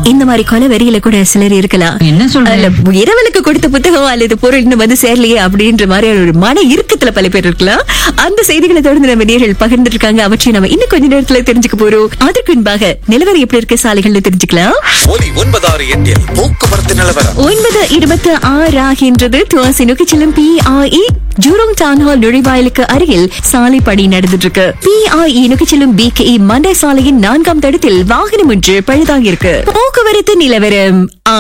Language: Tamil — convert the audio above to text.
இந்த மாதிரி கொலை வெறியில கூட சிலர் இருக்கலாம் என்ன சொல்றீங்க? அல்ல, இரவலுக்கு கொடுத்த புத்தகம் அல்லது பொருள் இன்னும் வந்து சேரலையே அப்படின்ற மாதிரி ஒரு மன இறுக்கத்துல பல பேர் இருக்கலாம் அந்த செய்திகளை தொடர்ந்து நம்ம நேர்கள் பகிர்ந்து இருக்காங்க அவற்றை நம்ம இன்னும் கொஞ்ச நேரத்துல தெரிஞ்சுக்க போறோம் அதற்கு முன்பாக நிலவரம் எப்படி இருக்கு சாலைகள்ல தெரிஞ்சுக்கலாம் ஒலி ஒன்பதாறு எட்டில் போக்குவரத்து நிலவரம் ஒன்பது இருபத்தி ஆறு ஆகின்றது துவாசி நோக்கி செல்லும் பிஐஇ ஜூரோங் டவுன் ஹால் நுழைவாயிலுக்கு அருகில் சாலை பணி நடந்துட்டு இருக்கு பிஐஇ நோக்கி செல்லும் பிகேஇ மண்டை சாலையின் நான்காம் தடத்தில் வாகனம் ஒன்று பழுதாகியிருக்கு போக்குவரத்து நிலவரம்